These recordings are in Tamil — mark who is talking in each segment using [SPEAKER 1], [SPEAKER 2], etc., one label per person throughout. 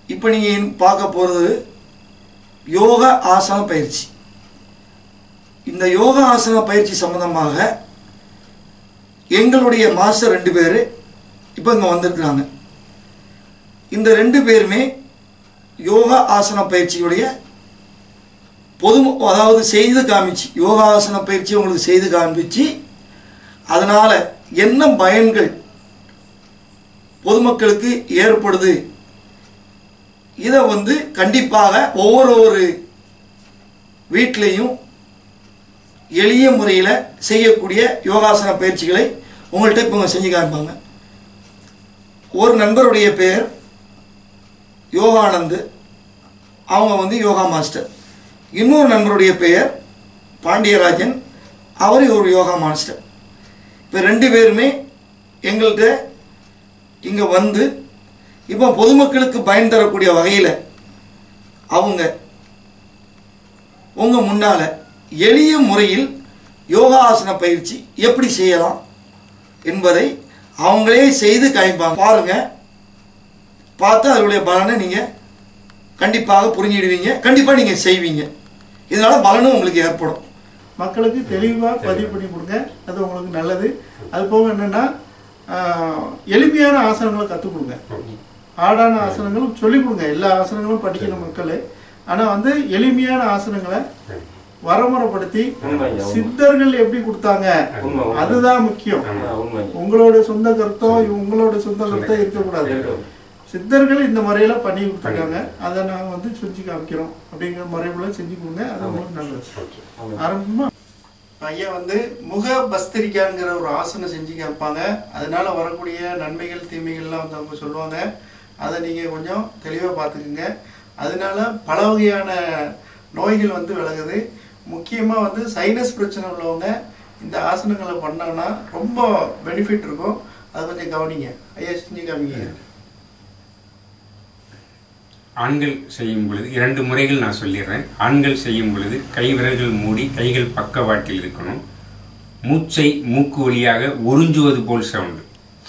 [SPEAKER 1] இப்போ நீங்கள் பார்க்க போகிறது யோக ஆசன பயிற்சி இந்த யோக ஆசன பயிற்சி சம்பந்தமாக எங்களுடைய மாஸ்டர் ரெண்டு பேர் இப்போ இங்கே வந்திருக்கிறாங்க இந்த ரெண்டு பேருமே யோகா ஆசன பயிற்சியுடைய பொது அதாவது செய்து காமிச்சு யோகாசன பயிற்சி உங்களுக்கு செய்து காமிச்சு அதனால் என்ன பயன்கள் பொதுமக்களுக்கு ஏற்படுது இதை வந்து கண்டிப்பாக ஒவ்வொரு ஒரு வீட்லேயும் எளிய முறையில் செய்யக்கூடிய யோகாசன பயிற்சிகளை உங்கள்கிட்ட இப்போ இவங்க செஞ்சு காமிப்பாங்க ஒரு நண்பருடைய பெயர் யோகானந்த் அவங்க வந்து யோகா மாஸ்டர் இன்னொரு நண்பருடைய பெயர் பாண்டியராஜன் அவர் ஒரு யோகா மாஸ்டர் இப்போ ரெண்டு பேருமே எங்கள்கிட்ட இங்கே வந்து இப்போ பொதுமக்களுக்கு பயன் தரக்கூடிய வகையில் அவங்க உங்கள் முன்னால் எளிய முறையில் யோகாசன பயிற்சி எப்படி செய்யலாம் என்பதை அவங்களே செய்து காமிப்பாங்க பாருங்கள் பார்த்து அதனுடைய பலனை நீங்கள் கண்டிப்பாக புரிஞ்சிடுவீங்க கண்டிப்பாக நீங்கள் செய்வீங்க இதனால் பலனும் உங்களுக்கு ஏற்படும்
[SPEAKER 2] மக்களுக்கு தெளிவாக பதிவு பண்ணி கொடுங்க அது உங்களுக்கு நல்லது அது போக என்னென்னா எளிமையான ஆசனங்களை கற்றுக் கொடுங்க ஹார்டான ஆசனங்களும் சொல்லிக் கொடுங்க எல்லா ஆசனங்களும் படிக்கணும் மக்கள் ஆனால் வந்து எளிமையான ஆசனங்களை வரமுறைப்படுத்தி
[SPEAKER 3] உண்மையா, உண்மை.
[SPEAKER 2] சித்தர்கள் எப்படி கொடுத்தாங்க
[SPEAKER 3] உண்மை, உண்மை.
[SPEAKER 2] அதுதான் முக்கியம்
[SPEAKER 3] ஆமா, உண்மை.
[SPEAKER 2] உங்களோட சொந்த கருத்தம் உங்களோட சொந்த கருத்தம் இருக்கக்கூடாது
[SPEAKER 3] இருக்கணும்.
[SPEAKER 2] சித்தர்கள் இந்த முறையில பண்ணி கொடுத்துருக்காங்க அதை நாங்கள் வந்து செஞ்சு காமிக்கிறோம் அப்படிங்கிற முறையில செஞ்சு கொடுங்க அது உங்களுக்கு நல்லது
[SPEAKER 3] ஆமா.
[SPEAKER 2] ஆரம்பமா ஐயா வந்து முக பஸ்திரிக்காங்கிற ஒரு ஆசனம் செஞ்சு கேட்பாங்க அதனால வரக்கூடிய நன்மைகள் தீமைகள்லாம் வந்து அவங்க சொல்லுவாங்க அதை நீங்கள் கொஞ்சம் தெளிவாக பார்த்துக்குங்க அதனால பல வகையான நோய்கள் வந்து விலகுது முக்கியமாக வந்து சைனஸ் பிரச்சனை உள்ளவங்க இந்த ஆசனங்களை பண்ணோன்னா ரொம்ப பெனிஃபிட் இருக்கும் அதை கொஞ்சம் கவனிங்க ஐயா செஞ்சு காமிங்க
[SPEAKER 4] ஆண்கள் செய்யும் பொழுது இரண்டு முறைகள் நான் சொல்லிடுறேன் ஆண்கள் செய்யும் பொழுது கை விரல்கள் மூடி கைகள் பக்கவாட்டில் இருக்கணும் மூச்சை மூக்கு வழியாக உறிஞ்சுவது போல் சவுண்டு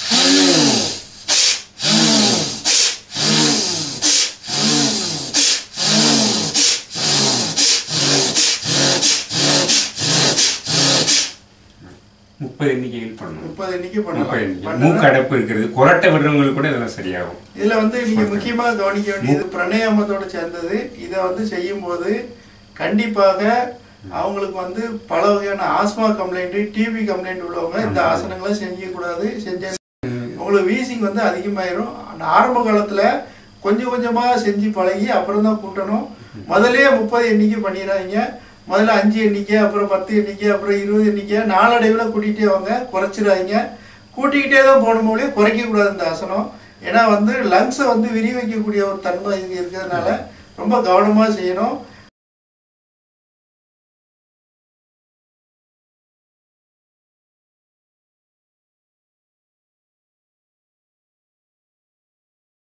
[SPEAKER 4] முப்பது எண்ணிக்கைகள் பண்ணணும்
[SPEAKER 2] முப்பது எண்ணிக்கை
[SPEAKER 4] முப்பது எண்ணிக்கை
[SPEAKER 2] பண்ணலாம்
[SPEAKER 4] மூக்கு
[SPEAKER 2] பண்ணலாம்.
[SPEAKER 4] அடைப்பு இருக்கிறது கொரட்டை விடுறவங்களுக்கு கூட இதெல்லாம் சரியாகும்
[SPEAKER 2] இதுல வந்து நீங்க முக்கியமா கவனிக்க வேண்டியது பிரணயாமத்தோட சேர்ந்தது இதை வந்து செய்யும்போது கண்டிப்பாக அவங்களுக்கு வந்து பல வகையான ஆஸ்மா கம்ப்ளைண்ட் டிபி கம்ப்ளைண்ட் உள்ளவங்க இந்த ஆசனங்களை செய்யக்கூடாது செஞ்ச உங்களுக்கு வீசிங் வந்து அதிகமாயிரும் அந்த ஆரம்ப காலத்துல கொஞ்சம் கொஞ்சமா செஞ்சு பழகி அப்புறம் தான் கூட்டணும் முதல்லயே முப்பது எண்ணிக்கை பண்ணிடுறாங்க முதல்ல அஞ்சு எண்ணிக்கை அப்புறம் பத்து எண்ணிக்கை அப்புறம் இருபது எண்ணிக்கை நாளடைவில் கூட்டிகிட்டே வாங்க குறைச்சிடாதீங்க கூட்டிக்கிட்டே தான் போகணும் மொழியே குறைக்கக்கூடாது இந்த ஆசனம் ஏன்னா வந்து லங்ஸை வந்து விரிவைக்கக்கூடிய ஒரு தன்மை இங்கே இருக்கிறதுனால ரொம்ப கவனமாக செய்யணும்